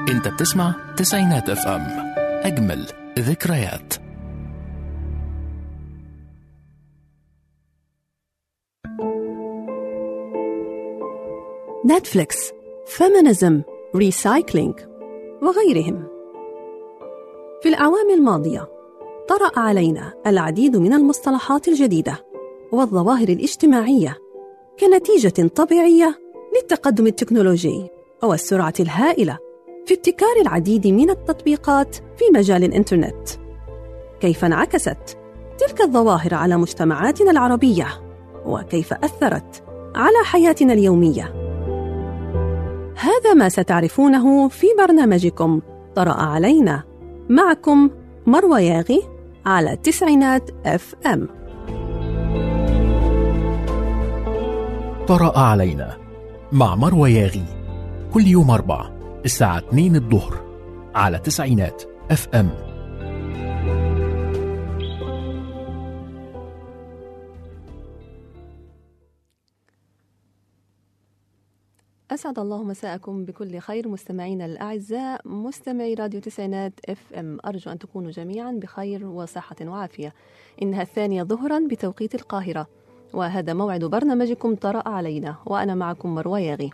انت بتسمع تسعينات اف ام اجمل ذكريات نتفليكس فيمينيزم ريسايكلينج وغيرهم في الأعوام الماضية طرأ علينا العديد من المصطلحات الجديدة والظواهر الاجتماعية كنتيجة طبيعية للتقدم التكنولوجي والسرعة الهائلة في ابتكار العديد من التطبيقات في مجال الإنترنت كيف انعكست تلك الظواهر على مجتمعاتنا العربية وكيف أثرت على حياتنا اليومية هذا ما ستعرفونه في برنامجكم طرأ علينا معكم مروى ياغي على تسعينات اف ام طرأ علينا مع مروى ياغي كل يوم أربع الساعة 2 الظهر على تسعينات اف ام أسعد الله مساءكم بكل خير مستمعينا الأعزاء مستمعي راديو تسعينات اف ام أرجو أن تكونوا جميعا بخير وصحة وعافية إنها الثانية ظهرا بتوقيت القاهرة وهذا موعد برنامجكم طرأ علينا وأنا معكم مروى ياغي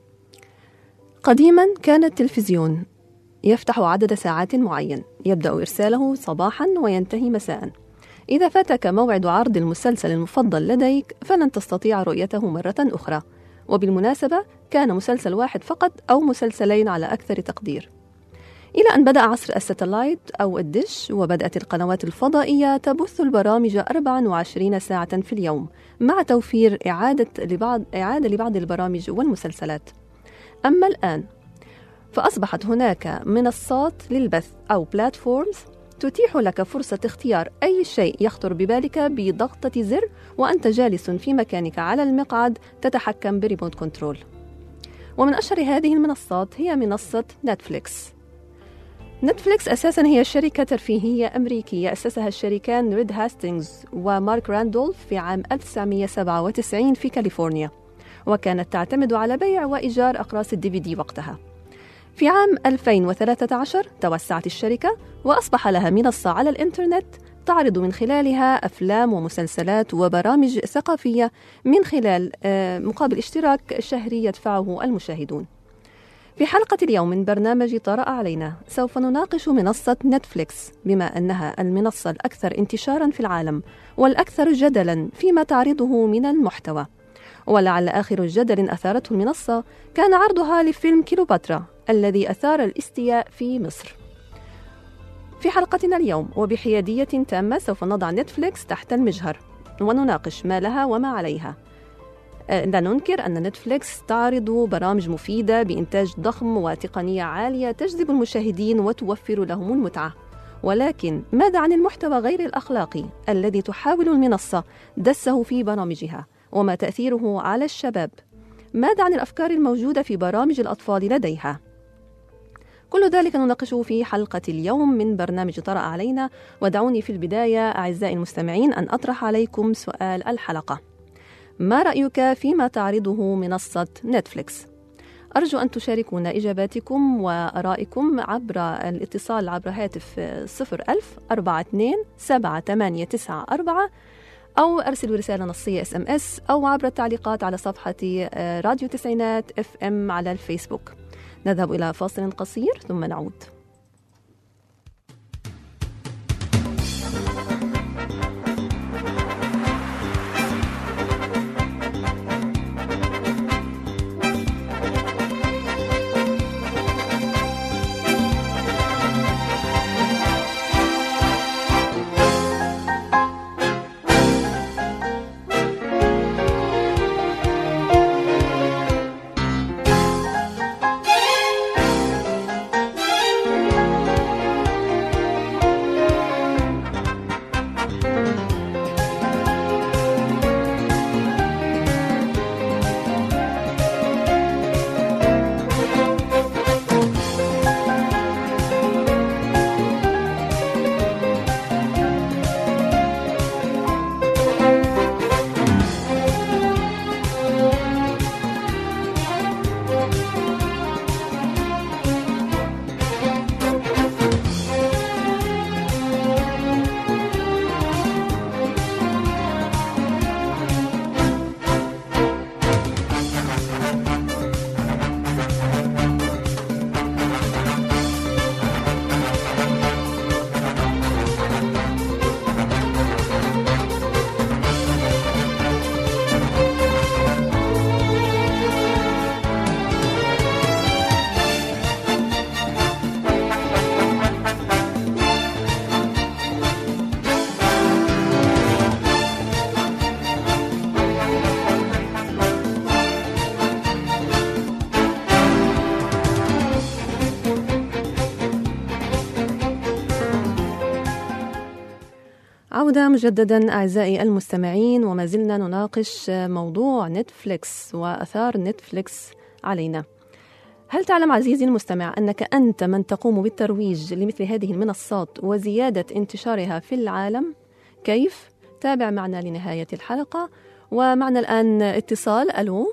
قديما كان التلفزيون يفتح عدد ساعات معين يبدأ إرساله صباحا وينتهي مساء إذا فاتك موعد عرض المسلسل المفضل لديك فلن تستطيع رؤيته مرة أخرى وبالمناسبة كان مسلسل واحد فقط أو مسلسلين على أكثر تقدير إلى أن بدأ عصر الستلايت أو الدش وبدأت القنوات الفضائية تبث البرامج 24 ساعة في اليوم مع توفير إعادة لبعض, إعادة لبعض البرامج والمسلسلات أما الآن فأصبحت هناك منصات للبث أو بلاتفورمز تتيح لك فرصة اختيار أي شيء يخطر ببالك بضغطة زر وأنت جالس في مكانك على المقعد تتحكم بريموت كنترول ومن أشهر هذه المنصات هي منصة نتفليكس نتفليكس أساسا هي شركة ترفيهية أمريكية أسسها الشريكان ريد هاستينغز ومارك راندولف في عام 1997 في كاليفورنيا وكانت تعتمد على بيع وإيجار أقراص الدي في دي وقتها في عام 2013 توسعت الشركة وأصبح لها منصة على الإنترنت تعرض من خلالها أفلام ومسلسلات وبرامج ثقافية من خلال مقابل اشتراك شهري يدفعه المشاهدون. في حلقة اليوم من برنامج طرأ علينا سوف نناقش منصة نتفليكس بما أنها المنصة الأكثر انتشارا في العالم والأكثر جدلا فيما تعرضه من المحتوى. ولعل آخر جدل أثارته المنصة كان عرضها لفيلم كيلوباترا الذي أثار الاستياء في مصر. في حلقتنا اليوم وبحيادية تامة سوف نضع نتفليكس تحت المجهر ونناقش ما لها وما عليها لا ننكر أن نتفليكس تعرض برامج مفيدة بإنتاج ضخم وتقنية عالية تجذب المشاهدين وتوفر لهم المتعة ولكن ماذا عن المحتوى غير الأخلاقي الذي تحاول المنصة دسه في برامجها وما تأثيره على الشباب ماذا عن الأفكار الموجودة في برامج الأطفال لديها كل ذلك نناقشه في حلقة اليوم من برنامج طرأ علينا ودعوني في البداية أعزائي المستمعين أن أطرح عليكم سؤال الحلقة ما رأيك فيما تعرضه منصة نتفليكس؟ أرجو أن تشاركونا إجاباتكم وآرائكم عبر الاتصال عبر هاتف 01000 42 7894 أو أرسلوا رسالة نصية اس ام اس أو عبر التعليقات على صفحة راديو تسعينات اف ام على الفيسبوك. نذهب إلى فاصل قصير ثم نعود والعودة مجددا أعزائي المستمعين وما زلنا نناقش موضوع نتفليكس وأثار نتفليكس علينا هل تعلم عزيزي المستمع أنك أنت من تقوم بالترويج لمثل هذه المنصات وزيادة انتشارها في العالم؟ كيف؟ تابع معنا لنهاية الحلقة ومعنا الآن اتصال ألو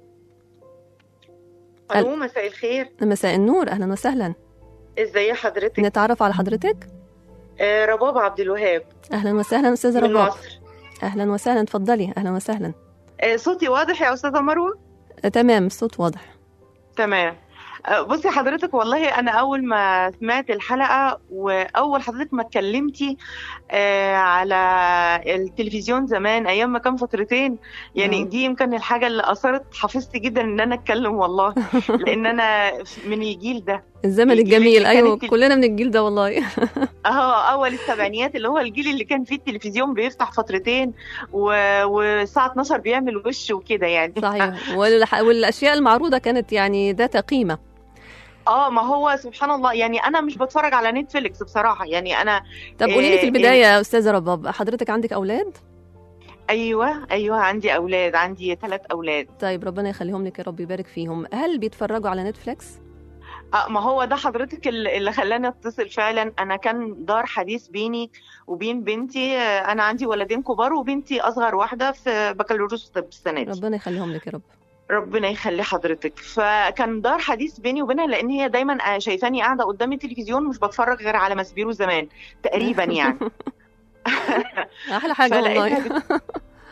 الو مساء الخير مساء النور أهلا وسهلا ازاي حضرتك نتعرف على حضرتك آه رباب عبد الوهاب أهلا وسهلا أستاذة من رباب مصر أهلا وسهلا تفضلي أهلا وسهلا آه صوتي واضح يا استاذه مروه آه، تمام الصوت واضح تمام آه، بصي حضرتك والله انا اول ما سمعت الحلقه واول حضرتك ما اتكلمتي آه، على التلفزيون زمان ايام ما كان فترتين يعني آه. دي يمكن الحاجه اللي اثرت حفظت جدا ان انا اتكلم والله لان انا من الجيل ده الزمن الجيل الجميل اللي أيوة كانت ال- كلنا من الجيل ده والله اه اول السبعينيات اللي هو الجيل اللي كان فيه التلفزيون بيفتح فترتين و... والساعه 12 بيعمل وش وكده يعني صحيح والح... والأشياء المعروضة كانت يعني ذات قيمة اه ما هو سبحان الله يعني انا مش بتفرج على نتفليكس بصراحه يعني انا طب قولي لي في إيه، البداية يا أستاذة رباب حضرتك عندك أولاد؟ ايوه ايوه عندي اولاد عندي ثلاث اولاد طيب ربنا يخليهم لك يا رب يبارك فيهم هل بيتفرجوا على نتفليكس؟ آه ما هو ده حضرتك اللي اللي خلاني اتصل فعلا انا كان دار حديث بيني وبين بنتي آه، انا عندي ولدين كبار وبنتي اصغر واحده في بكالوريوس طب السنه دي ربنا يخليهم لك يا رب ربنا يخلي حضرتك فكان دار حديث بيني وبينها لان هي دايما شايفاني قاعده قدام التلفزيون مش بتفرج غير على مسبيرو زمان تقريبا يعني أحلى حاجة والله فلقيتها بت...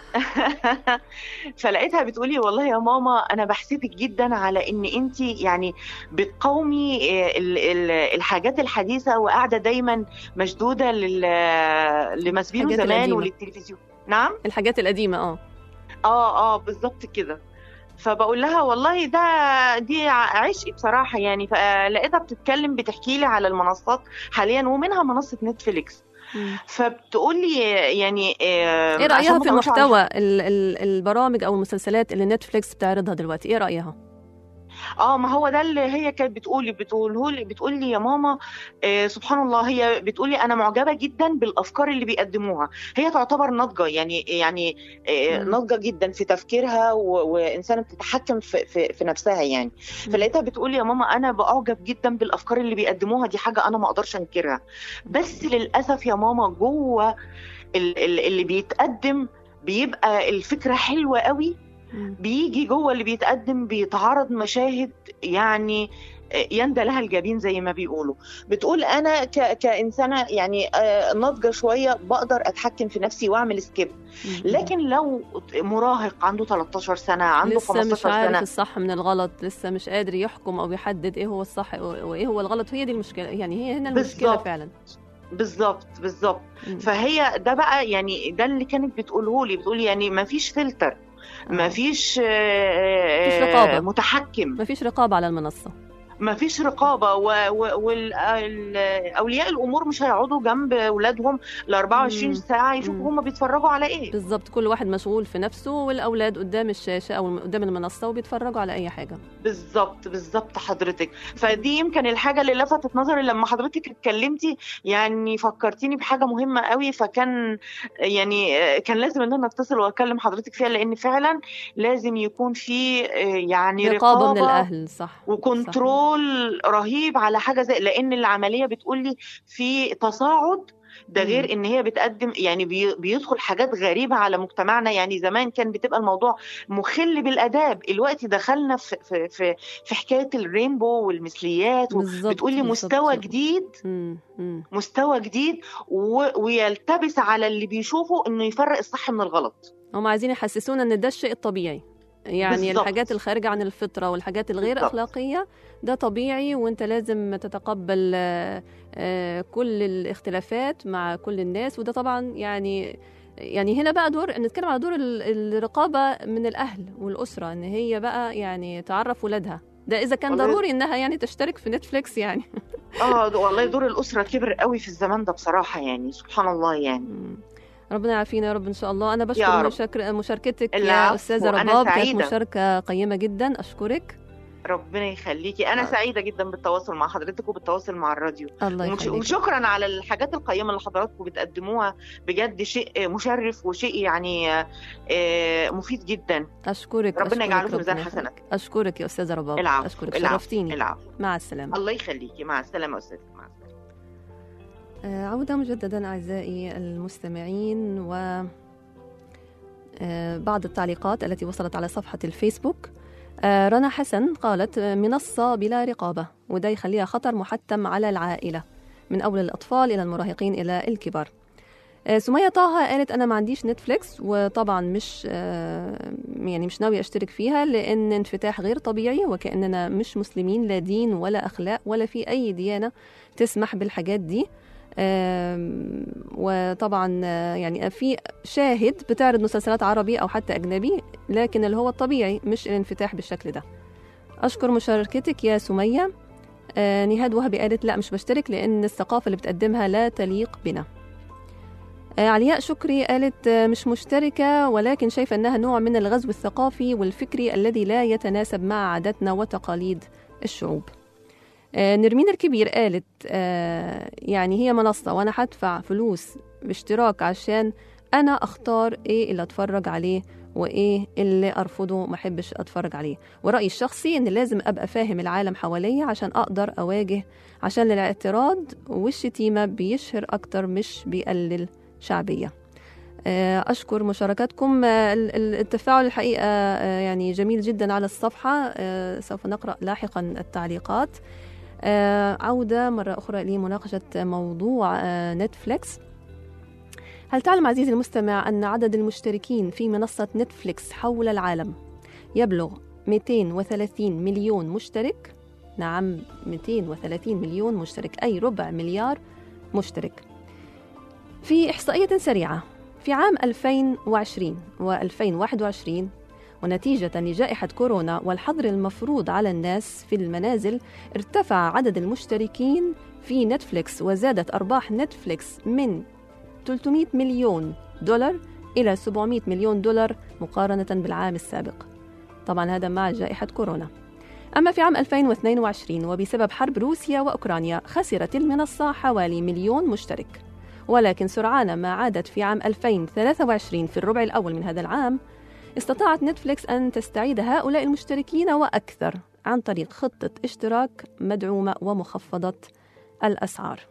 فلقيتها بتقولي والله يا ماما انا بحسدك جدا على ان انت يعني بتقاومي ال- ال- الحاجات الحديثه وقاعده دايما مشدوده لل... لمسبيرو الحاجات زمان القديمة. وللتلفزيون نعم الحاجات القديمة اه اه اه بالظبط كده فبقول لها والله ده دي عشقي بصراحه يعني فلقيتها بتتكلم بتحكي لي على المنصات حاليا ومنها منصه نتفليكس مم. فبتقول لي يعني ايه عشان رأيها ما في كانوش محتوى ال- ال- البرامج أو المسلسلات اللي نتفليكس بتعرضها دلوقتي ايه رأيها؟ اه ما هو ده اللي هي كانت بتقولي بتقوله لي بتقول لي يا ماما آه سبحان الله هي بتقولي انا معجبه جدا بالافكار اللي بيقدموها هي تعتبر ناضجه يعني يعني آه مم. ناضجه جدا في تفكيرها و- وانسانه بتتحكم في, في, في نفسها يعني فلقيتها بتقول يا ماما انا بعجب جدا بالافكار اللي بيقدموها دي حاجه انا ما اقدرش انكرها بس للاسف يا ماما جوه ال- ال- اللي بيتقدم بيبقى الفكره حلوه قوي مم. بيجي جوه اللي بيتقدم بيتعرض مشاهد يعني يندى لها الجبين زي ما بيقولوا بتقول انا ك... كانسانه يعني آه، ناضجه شويه بقدر اتحكم في نفسي واعمل سكيب مم. لكن لو مراهق عنده 13 سنه عنده لسه 15 مش عارف سنه الصح من الغلط لسه مش قادر يحكم او يحدد ايه هو الصح وايه هو الغلط هي دي المشكله يعني هي هنا المشكله بالظبط. فعلا بالظبط بالظبط مم. فهي ده بقى يعني ده اللي كانت بتقوله لي بتقول يعني ما فيش فلتر ما آه. فيش مفيش رقابة. متحكم مفيش رقابه على المنصه ما فيش رقابه واولياء الامور مش هيقعدوا جنب اولادهم ل 24 مم. ساعه يشوفوا مم. هم بيتفرجوا على ايه بالظبط كل واحد مشغول في نفسه والاولاد قدام الشاشه او قدام المنصه وبيتفرجوا على اي حاجه بالظبط بالظبط حضرتك فدي يمكن الحاجه اللي لفتت نظري لما حضرتك اتكلمتي يعني فكرتيني بحاجه مهمه قوي فكان يعني كان لازم ان انا اتصل واكلم حضرتك فيها لان فعلا لازم يكون في يعني رقابه رقابه من الاهل صح وكنترول رهيب على حاجه زي لان العمليه بتقول لي في تصاعد ده غير مم. ان هي بتقدم يعني بي- بيدخل حاجات غريبه على مجتمعنا يعني زمان كان بتبقى الموضوع مخل بالاداب الوقت دخلنا في في في, في حكايه الرينبو والمثليات بالظبط بتقولي بالظبط. مستوى جديد مم. مم. مستوى جديد و- ويلتبس على اللي بيشوفه انه يفرق الصح من الغلط هم عايزين يحسسونا ان ده الشيء الطبيعي يعني بالظبط. الحاجات الخارجة عن الفطرة والحاجات الغير بالظبط. أخلاقية ده طبيعي وانت لازم تتقبل آه، آه، كل الاختلافات مع كل الناس وده طبعا يعني يعني هنا بقى دور نتكلم على دور ال- الرقابة من الأهل والأسرة إن هي بقى يعني تعرف ولادها ده إذا كان والله- ضروري إنها يعني تشترك في نتفليكس يعني اه ده والله دور الاسره كبر قوي في الزمان ده بصراحه يعني سبحان الله يعني مم. ربنا يعافينا يا رب ان شاء الله انا يا بشكر رب. مشاكر مشاركتك يا العفو، استاذه أنا رباب كانت سعيدة. مشاركه قيمه جدا اشكرك ربنا يخليكي انا آه. سعيده جدا بالتواصل مع حضرتك وبالتواصل مع الراديو الله ومش- يخليك وشكرا على الحاجات القيمه اللي حضراتكم بتقدموها بجد شيء مشرف وشيء يعني آه، مفيد جدا اشكرك ربنا أشكرك، يجعله في ربنا ميزان يخليك. حسناتك. اشكرك يا استاذه رباب العفو اشكرك العفو شرفتيني العفو مع السلامه الله يخليكي مع السلامه يا استاذ مع السلامه آه، عودة مجددا أعزائي المستمعين و آه، بعض التعليقات التي وصلت على صفحة الفيسبوك آه، رنا حسن قالت آه، منصة بلا رقابة وده يخليها خطر محتم على العائلة من أول الأطفال إلى المراهقين إلى الكبار آه، سمية طه قالت أنا ما عنديش نتفليكس وطبعا مش آه، يعني مش ناوية أشترك فيها لأن انفتاح غير طبيعي وكأننا مش مسلمين لا دين ولا أخلاق ولا في أي ديانة تسمح بالحاجات دي آم، وطبعا آه، يعني في شاهد بتعرض مسلسلات عربي او حتى اجنبي لكن اللي هو الطبيعي مش الانفتاح بالشكل ده اشكر مشاركتك يا سميه آه، نهاد وهبي قالت لا مش بشترك لان الثقافه اللي بتقدمها لا تليق بنا آه، علياء شكري قالت آه، مش مشتركة ولكن شايفة أنها نوع من الغزو الثقافي والفكري الذي لا يتناسب مع عاداتنا وتقاليد الشعوب آه، نرمين الكبير قالت آه، يعني هي منصة وأنا هدفع فلوس باشتراك عشان أنا أختار إيه اللي أتفرج عليه وإيه اللي أرفضه ما أحبش أتفرج عليه ورأيي الشخصي إن لازم أبقى فاهم العالم حواليا عشان أقدر أواجه عشان الاعتراض والشتيمة بيشهر أكتر مش بيقلل شعبية آه، أشكر مشاركاتكم آه، ال- ال- التفاعل الحقيقة آه، يعني جميل جدا على الصفحة آه، سوف نقرأ لاحقا التعليقات آه، عودة مرة أخرى لمناقشة موضوع آه، نتفليكس هل تعلم عزيزي المستمع أن عدد المشتركين في منصة نتفليكس حول العالم يبلغ 230 مليون مشترك؟ نعم 230 مليون مشترك أي ربع مليار مشترك في إحصائية سريعة في عام 2020 و2021 ونتيجة لجائحة كورونا والحظر المفروض على الناس في المنازل ارتفع عدد المشتركين في نتفليكس وزادت أرباح نتفليكس من 300 مليون دولار إلى 700 مليون دولار مقارنة بالعام السابق طبعا هذا مع جائحة كورونا أما في عام 2022 وبسبب حرب روسيا وأوكرانيا خسرت المنصة حوالي مليون مشترك ولكن سرعان ما عادت في عام 2023 في الربع الأول من هذا العام استطاعت نتفليكس أن تستعيد هؤلاء المشتركين وأكثر عن طريق خطة اشتراك مدعومة ومخفضة الأسعار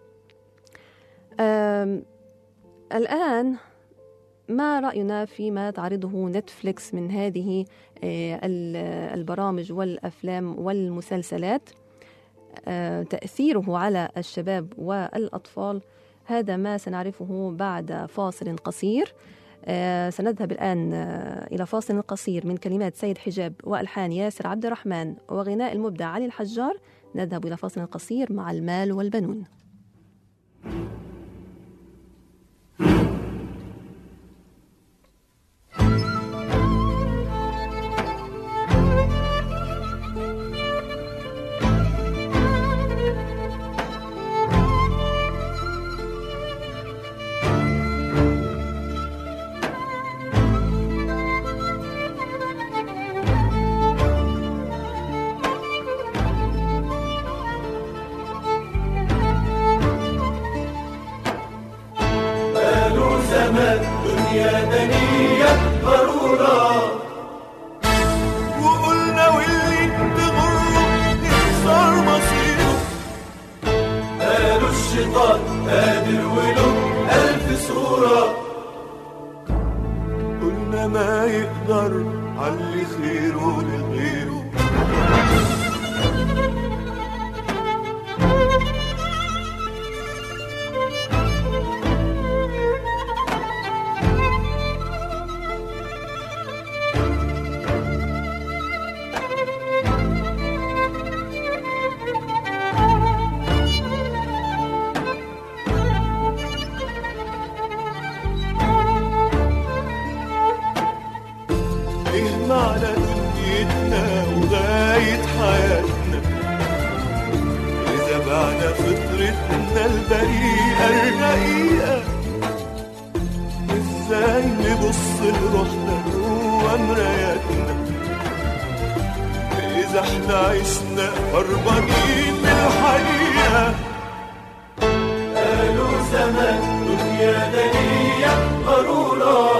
أم، الآن ما رأينا فيما تعرضه نتفليكس من هذه آه، ال- البرامج والأفلام والمسلسلات آه، تأثيره على الشباب والأطفال هذا ما سنعرفه بعد فاصل قصير آه، سنذهب الآن آه، إلى فاصل قصير من كلمات سيد حجاب وألحان ياسر عبد الرحمن وغناء المبدع علي الحجار نذهب إلى فاصل قصير مع المال والبنون قالوا زمان دنيا دنيا ضرورة وقلنا واللي تغره يخسر مصيره قالوا الشيطان قادر وله ألف صورة قلنا ما يقدر علي خيره لغيره ايه معنى دنيتنا وغاية حياتنا إذا بعنا فطرتنا البريئة الرقيقة ازاي نبص لروحنا جوا مراياتنا إذا احنا عشنا هربانين من الحقيقة قالوا زمان دنيا دنيا غرورة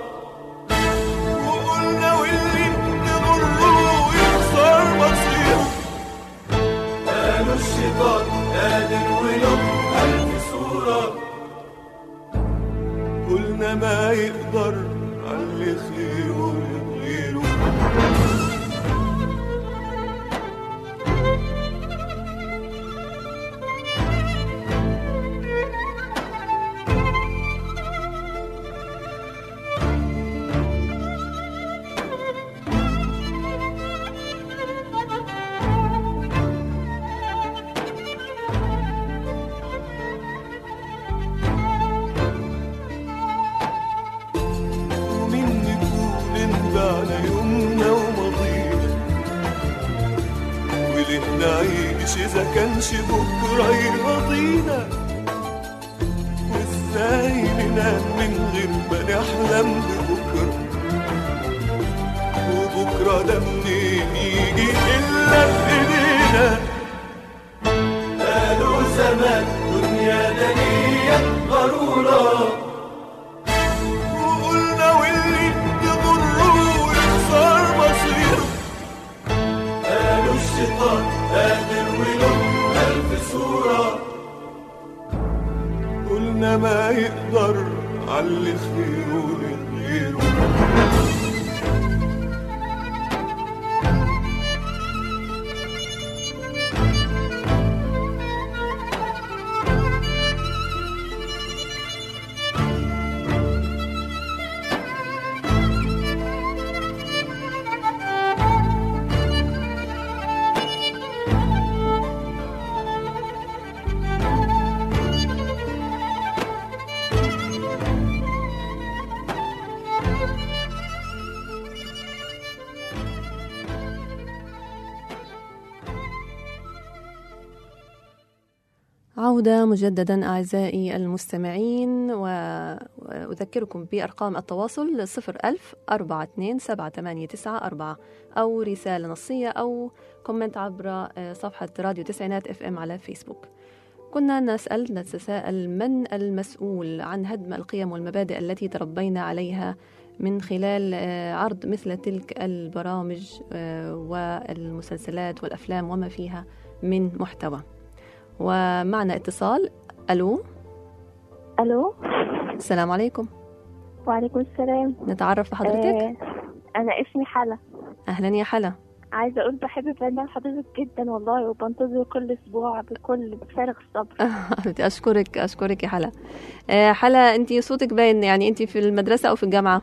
وقلنا واللي نمره يخسر مصيره قالوا الشيطان قادر وله ألف صورة قلنا ما يقدر على خيره غيره ومين نكون انبعنا يومنا وماضينا وليه نعيش إذا كانش بكرة يرضينا وإزاي ننام من غير ما نحلم ببكرة وبكرة ده منين يجي إلا بإيدينا قالوا زمان دنيا دنيا غرورة وقلنا واللي يضره يخسر مصيره قالوا الشيطان قادر وله ألف صورة قلنا ما يقدر على خيره لغيره عودة مجددا أعزائي المستمعين وأذكركم بأرقام التواصل صفر ألف أربعة اثنين سبعة ثمانية تسعة أربعة أو رسالة نصية أو كومنت عبر صفحة راديو تسعينات اف ام على فيسبوك كنا نسأل نتساءل من المسؤول عن هدم القيم والمبادئ التي تربينا عليها من خلال عرض مثل تلك البرامج والمسلسلات والأفلام وما فيها من محتوى ومعنا اتصال الو الو السلام عليكم وعليكم السلام نتعرف بحضرتك آه انا اسمي حلا اهلا يا حلا عايزه اقول بحب برنامج حضرتك جدا والله وبنتظر كل اسبوع بكل بفارغ الصبر اشكرك اشكرك يا حلا آه حلا انت صوتك باين يعني انت في المدرسه او في الجامعه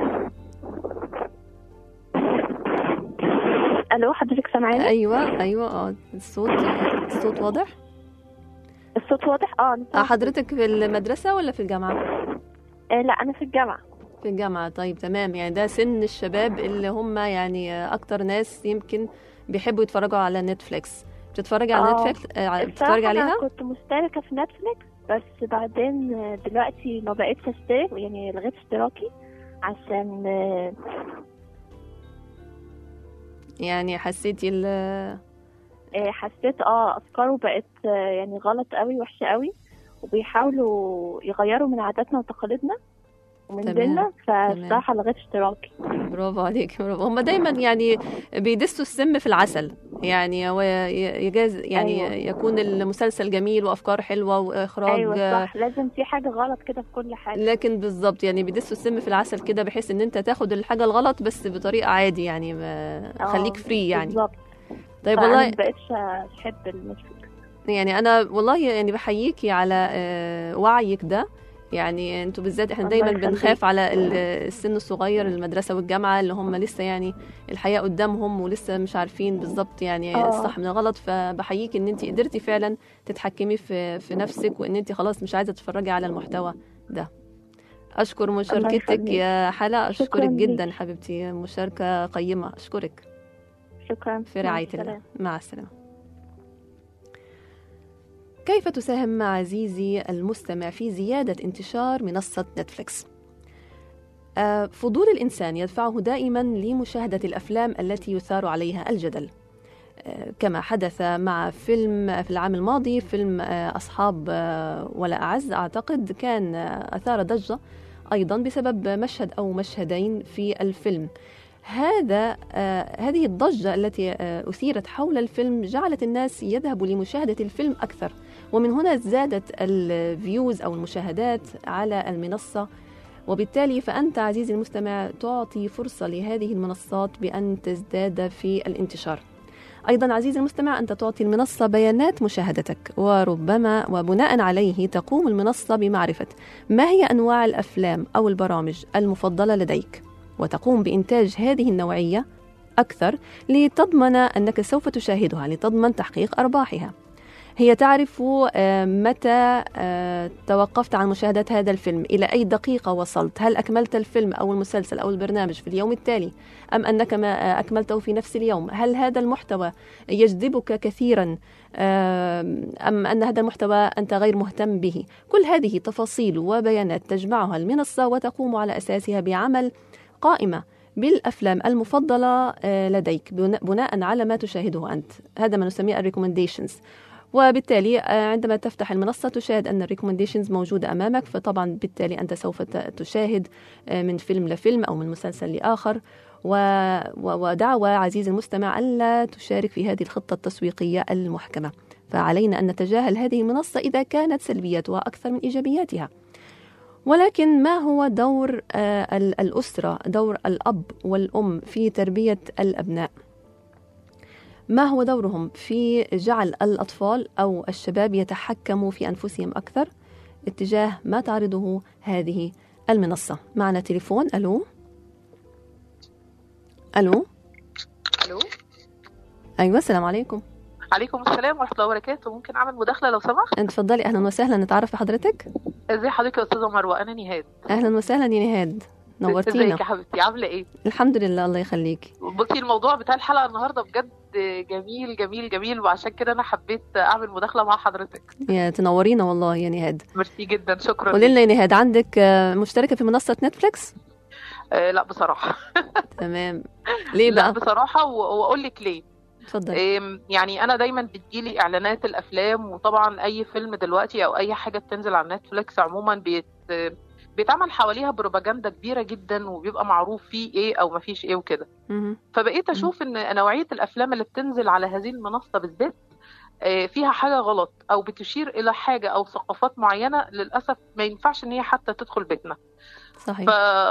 الو حضرتك سامعاني ايوه ايوه اه الصوت الصوت واضح الصوت واضح اه أنا آه سامعة. حضرتك في المدرسه ولا في الجامعه آه لا انا في الجامعه في الجامعة طيب تمام يعني ده سن الشباب اللي هم يعني أكتر ناس يمكن بيحبوا يتفرجوا على نتفليكس بتتفرجي على آه. نتفليكس آه، بتتفرجي الصراحة عليها انا كنت مشتركه في نتفليكس بس بعدين آه، دلوقتي ما بقتش اشترك يعني لغيت اشتراكي عشان آه، يعني حسيتي ال آه، حسيت اه افكاره بقت آه، يعني غلط قوي وحشه قوي وبيحاولوا يغيروا من عاداتنا وتقاليدنا ومن تمام، ديننا فالصراحه لغيت اشتراكي برافو عليك برافو هم دايما يعني بيدسوا السم في العسل يعني هو ي- يجاز يعني أيوة. يكون المسلسل جميل وافكار حلوه واخراج ايوه صح لازم في حاجه غلط كده في كل حاجه لكن بالظبط يعني بيدسوا السم في العسل كده بحيث ان انت تاخد الحاجه الغلط بس بطريقه عادي يعني ما آه، خليك فري يعني بالظبط طيب فأنا والله ما بقتش احب النتفليكس يعني انا والله يعني بحييكي على آه، وعيك ده يعني انتوا بالذات احنا الله دايما يخليك. بنخاف على ال- السن الصغير المدرسه والجامعه اللي هم لسه يعني الحياه قدامهم ولسه مش عارفين بالظبط يعني آه. الصح من الغلط فبحييكي ان انت قدرتي فعلا تتحكمي في في نفسك وان انت خلاص مش عايزه تتفرجي على المحتوى ده اشكر مشاركتك يخليك. يا حلا شكراً اشكرك جدا ليك. حبيبتي مشاركه قيمه اشكرك شكرا في مع رعاية السلامة. الله مع السلامة كيف تساهم عزيزي المستمع في زيادة انتشار منصة نتفليكس؟ آه، فضول الإنسان يدفعه دائما لمشاهدة الأفلام التي يثار عليها الجدل آه، كما حدث مع فيلم في العام الماضي فيلم آه، أصحاب آه، ولا أعز أعتقد كان آه، أثار ضجة أيضا بسبب مشهد أو مشهدين في الفيلم هذا آه، هذه الضجة التي آه، أثيرت حول الفيلم جعلت الناس يذهبوا لمشاهدة الفيلم أكثر ومن هنا زادت الفيوز أو المشاهدات على المنصة وبالتالي فأنت عزيزي المستمع تعطي فرصة لهذه المنصات بأن تزداد في الانتشار أيضا عزيزي المستمع أنت تعطي المنصة بيانات مشاهدتك وربما وبناء عليه تقوم المنصة بمعرفة ما هي أنواع الأفلام أو البرامج المفضلة لديك وتقوم بإنتاج هذه النوعية أكثر لتضمن أنك سوف تشاهدها لتضمن تحقيق أرباحها هي تعرف آه، متى آه، توقفت عن مشاهدة هذا الفيلم إلى أي دقيقة وصلت هل أكملت الفيلم أو المسلسل أو البرنامج في اليوم التالي أم أنك ما آه، أكملته في نفس اليوم هل هذا المحتوى يجذبك كثيرا آم، أم أن هذا المحتوى أنت غير مهتم به كل هذه تفاصيل وبيانات تجمعها المنصة وتقوم على أساسها بعمل قائمة بالأفلام المفضلة آه، لديك بناء- بناء على ما تشاهده أنت هذا ما نسميه الريكومنديشنز وبالتالي آه، عندما تفتح المنصة تشاهد أن الريكومنديشنز موجودة أمامك فطبعا بالتالي أنت سوف ت- تشاهد آه، من فيلم لفيلم أو من مسلسل لآخر و- و- ودعوة عزيزي المستمع ألا تشارك في هذه الخطة التسويقية المحكمة فعلينا أن نتجاهل هذه المنصة إذا كانت سلبياتها أكثر من إيجابياتها ولكن ما هو دور آه، ال- الأسرة دور الأب والأم في تربية الأبناء ما هو دورهم في جعل الأطفال أو الشباب يتحكموا في أنفسهم أكثر اتجاه ما تعرضه هذه المنصة معنا تليفون ألو ألو الو أيوة السلام عليكم عليكم السلام ورحمه الله وبركاته ممكن اعمل مداخله لو سمحت اتفضلي أهلا وسهلا نتعرف بحضرتك ازي حضرتك يا استاذه مروه انا نهاد أهلا وسهلا يا نهاد ازيك نورتينا يا حبيبتي عامله ايه الحمد لله الله يخليك بصي الموضوع بتاع الحلقه النهارده بجد جميل جميل جميل وعشان كده انا حبيت اعمل مداخله مع حضرتك يا تنورينا والله يا نهاد ميرسي جدا شكرا قولي لنا يا نهاد عندك آه، مشتركة في منصة نتفليكس آه لا بصراحه تمام ليه لا بقى بصراحه و- واقول لك ليه اتفضلي آم، يعني انا دايما بتجيلي اعلانات الافلام وطبعا اي فيلم دلوقتي او اي حاجه بتنزل على نتفليكس عموما بيت بيتعمل حواليها بروباجندا كبيره جدا وبيبقى معروف فيه ايه او مفيش ايه وكده مهم. فبقيت اشوف ان نوعيه الافلام اللي بتنزل على هذه المنصه بالذات آه، فيها حاجه غلط او بتشير الى حاجه او ثقافات معينه للاسف ما ينفعش ان هي حتى تدخل بيتنا ف... صحيح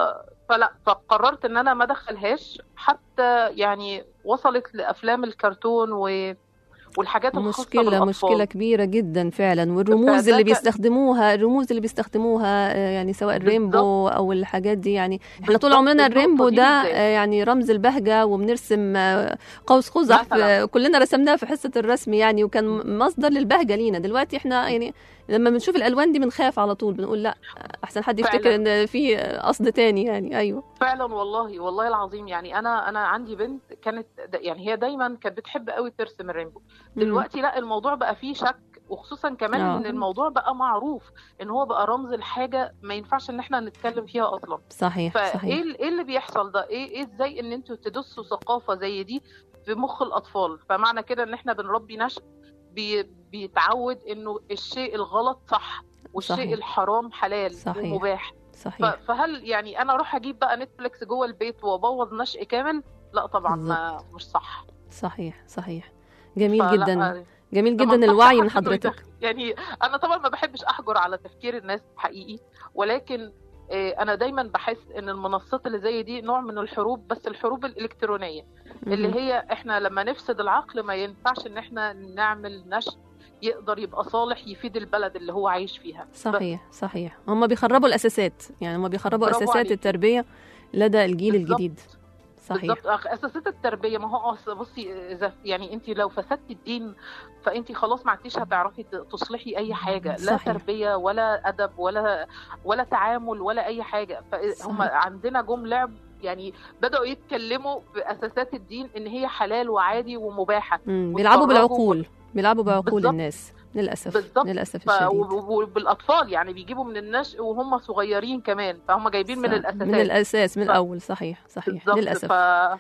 فلا فقررت ان انا ما ادخلهاش حتى يعني وصلت لافلام الكرتون و... والحاجات الخاصه مشكلة بالاطفال مشكلة كبيرة جدا فعلا والرموز فده اللي كان- بيستخدموها الرموز اللي بيستخدموها آه، يعني سواء الريمبو أو الحاجات دي يعني احنا طول بالظبط عمرنا النقطة الريمبو دي ده بالذات. آه، يعني رمز البهجة وبنرسم آه، قوس قزح في- مثلاً. كلنا رسمناه في حصة الرسم يعني وكان مصدر للبهجة لينا دلوقتي احنا يعني لما بنشوف الألوان دي بنخاف على طول بنقول لا أحسن حد يفتكر فعلاً. إن في قصد تاني يعني أيوه فعلا والله والله العظيم يعني انا انا عندي بنت كانت د- يعني هي دايما كانت بتحب قوي ترسم الرينبو مم. دلوقتي لا الموضوع بقى فيه شك وخصوصا كمان آه. ان الموضوع بقى معروف ان هو بقى رمز الحاجه ما ينفعش ان احنا نتكلم فيها اصلا صحيح فايه صحيح ال- ايه اللي بيحصل ده ايه ايه ازاي ان انتوا تدسوا ثقافه زي دي في مخ الاطفال فمعنى كده ان احنا بنربي نشء بي بيتعود انه الشيء الغلط صح والشيء صحيح. الحرام حلال صحيح. ومباح ف- صحيح فهل يعني انا اروح اجيب بقى نتفليكس جوه البيت وابوظ نشء كامل لا طبعا ما مش صح صحيح صحيح جميل فلا، جدا جميل ما جدا أنصحش الوعي من حد إنه حضرتك يدخل. يعني انا طبعا ما بحبش احجر على تفكير الناس حقيقي ولكن آه، انا دايما بحس ان المنصات اللي زي دي نوع من الحروب بس الحروب الالكترونيه اللي مهم. هي احنا لما نفسد العقل ما ينفعش ان احنا نعمل نشء يقدر يبقى صالح يفيد البلد اللي هو عايش فيها بس صحيح صحيح هم بيخربوا الاساسات يعني هم بيخربوا برافو اساسات عليكي. التربيه لدى الجيل بالظبط. الجديد صحيح بالظبط أخ- اساسات التربيه ما هو أصل بصي اذا يعني انت لو فسدتي الدين فانت خلاص ما عدتيش هتعرفي ت- تصلحي اي حاجه لا صحيح. تربيه ولا ادب ولا ولا تعامل ولا اي حاجه فهم صحيح. عندنا جم لعب يعني بداوا يتكلموا باساسات الدين ان هي حلال وعادي ومباحه مم. بيلعبوا ويتفرجوا بالعقول بيلعبوا بعقول بالظبط. الناس للاسف بالظبط. للاسف ف... الشديد و- وبالاطفال يعني بيجيبوا من النشء وهم صغيرين كمان فهم جايبين من صح. الاساسات من الاساس من ف- الاول صحيح صحيح بالظبط للاسف ف...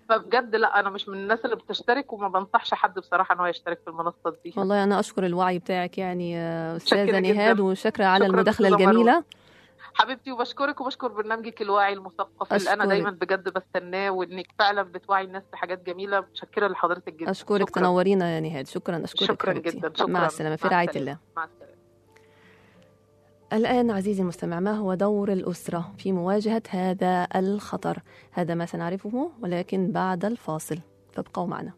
فبجد لا انا مش من الناس اللي بتشترك وما بنصحش حد بصراحه ان هو يشترك في المنصات دي والله انا اشكر الوعي بتاعك يعني يا استاذه متشكرة جداً. نهاد وشكرا على شكراً المداخله أستاذة الجميله حبيبتي وبشكرك وبشكر برنامجك الواعي المثقف اللي انا أشكرك. دايما بجد بستناه وانك فعلا بتوعي الناس بحاجات جميله متشكره لحضرتك جدا اشكرك شكراً. تنورينا يا نهاد شكرا اشكرك شكرا حبيبتي. جدا شكرا مع السلامه في مع رعايه السلامة. الله مع السلامه الآن عزيزي المستمع ما هو دور الأسرة في مواجهة هذا الخطر؟ هذا ما سنعرفه ولكن بعد الفاصل فابقوا معنا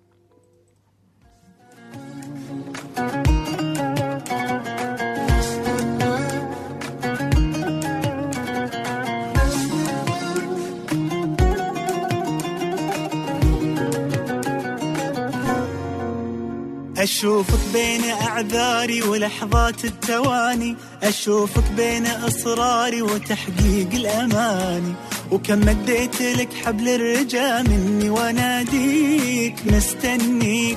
أشوفك بين أعذاري ولحظات التواني أشوفك بين إصراري وتحقيق الأماني وكم مديت لك حبل الرجا مني واناديك مستنيك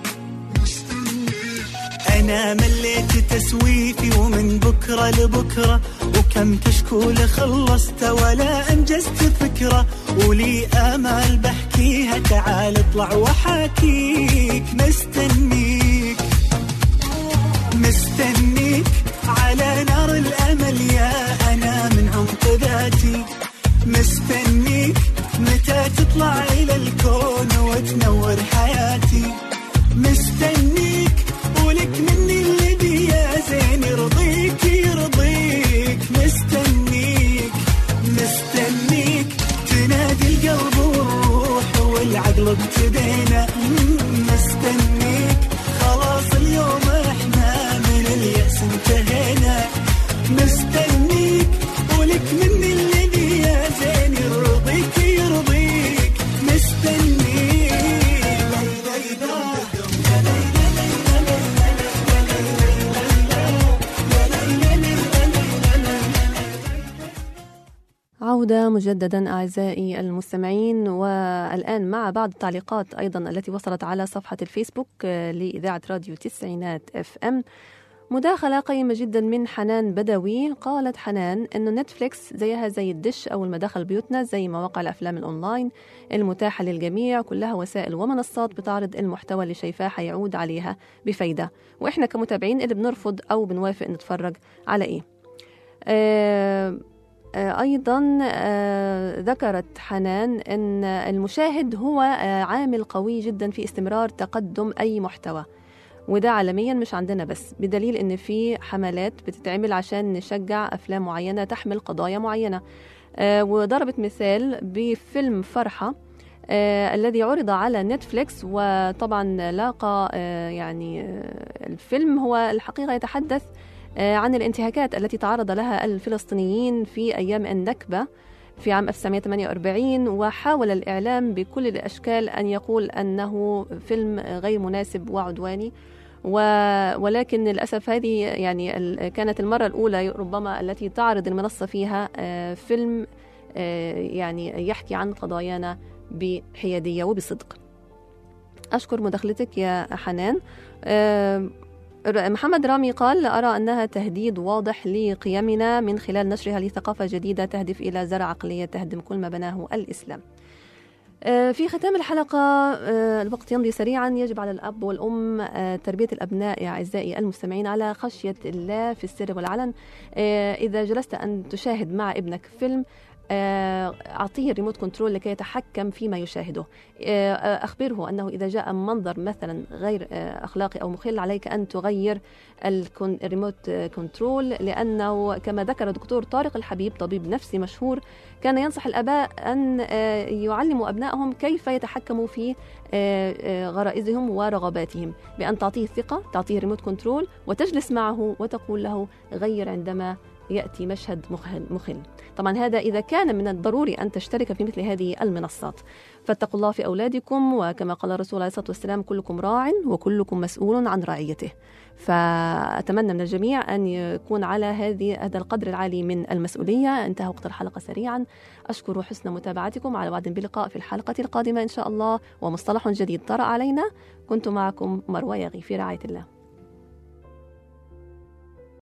أنا مليت تسويفي ومن بكرة لبكرة وكم كشكول خلصت ولا أنجزت فكرة ولي آمال بحكيها تعال اطلع وحاكيك مستنيك مستنيك على نار الأمل يا أنا من عمق ذاتي مستنيك متى تطلع إلى الكون وتنور حياتي مستنيك ولك مني اللي بي يا زين يرضيك يرضيك مستنيك مستنيك تنادي القلب والروح والعقل ابتدينا مستنيك خلاص اليوم احنا من اليأس انتهينا مستنيك ولك مني اللي بي يا زين يرضيك يرضيك مستنيك عودة مجددا أعزائي المستمعين والآن مع بعض التعليقات أيضا التي وصلت على صفحة الفيسبوك آه، لإذاعة راديو تسعينات اف ام مداخلة قيمة جدا من حنان بدوي قالت حنان أنه نتفليكس زيها زي الدش أو المداخل بيوتنا زي مواقع الأفلام الأونلاين المتاحة للجميع كلها وسائل ومنصات بتعرض المحتوى اللي شايفاه حيعود عليها بفايدة وإحنا كمتابعين اللي بنرفض أو بنوافق نتفرج على إيه آه آه، أيضا آه، ذكرت حنان أن المشاهد هو آه، عامل قوي جدا في استمرار تقدم أي محتوى وده عالميا مش عندنا بس بدليل ان في حملات بتتعمل عشان نشجع افلام معينه تحمل قضايا معينه آه، وضربت مثال بفيلم فرحه آه الذي عرض على نتفليكس وطبعا لاقى آه يعني آه الفيلم هو الحقيقه يتحدث آه عن الانتهاكات التي تعرض لها الفلسطينيين في ايام النكبه في عام 1948 وحاول الإعلام بكل الأشكال أن يقول أنه فيلم غير مناسب وعدواني و... ولكن للأسف هذه يعني ال- كانت المرة الأولى ربما التي تعرض المنصة فيها آه، فيلم آه، يعني يحكي عن قضايانا بحيادية وبصدق أشكر مداخلتك يا حنان آه، ر- محمد رامي قال أرى أنها تهديد واضح لقيمنا من خلال نشرها لثقافة جديدة تهدف إلى زرع عقلية تهدم كل ما بناه الإسلام آه، في ختام الحلقة آه، الوقت يمضي سريعا يجب على الأب والأم آه، تربية الأبناء يا أعزائي المستمعين على خشية الله في السر والعلن آه، إذا جلست أن تشاهد مع ابنك فيلم آه، أعطيه الريموت كنترول لكي يتحكم فيما يشاهده آه، آه، أخبره أنه إذا جاء منظر مثلا غير آه، أخلاقي أو مخل عليك أن تغير الكون- الريموت آه، كنترول لأنه كما ذكر دكتور طارق الحبيب طبيب نفسي مشهور كان ينصح الآباء أن آه، يعلموا أبنائهم كيف يتحكموا في آه، آه، غرائزهم ورغباتهم بأن تعطيه ثقة تعطيه ريموت كنترول وتجلس معه وتقول له غير عندما يأتي مشهد مخل, مخل طبعا هذا إذا كان من الضروري أن تشترك في مثل هذه المنصات فاتقوا الله في أولادكم وكما قال الرسول عليه الصلاة والسلام كلكم راع وكلكم مسؤول عن رعيته فأتمنى من الجميع أن يكون على هذه هذا القدر العالي من المسؤولية انتهى وقت الحلقة سريعا أشكر حسن متابعتكم على وعد بلقاء في الحلقة القادمة إن شاء الله ومصطلح جديد طرأ علينا كنت معكم مروى يغي في رعاية الله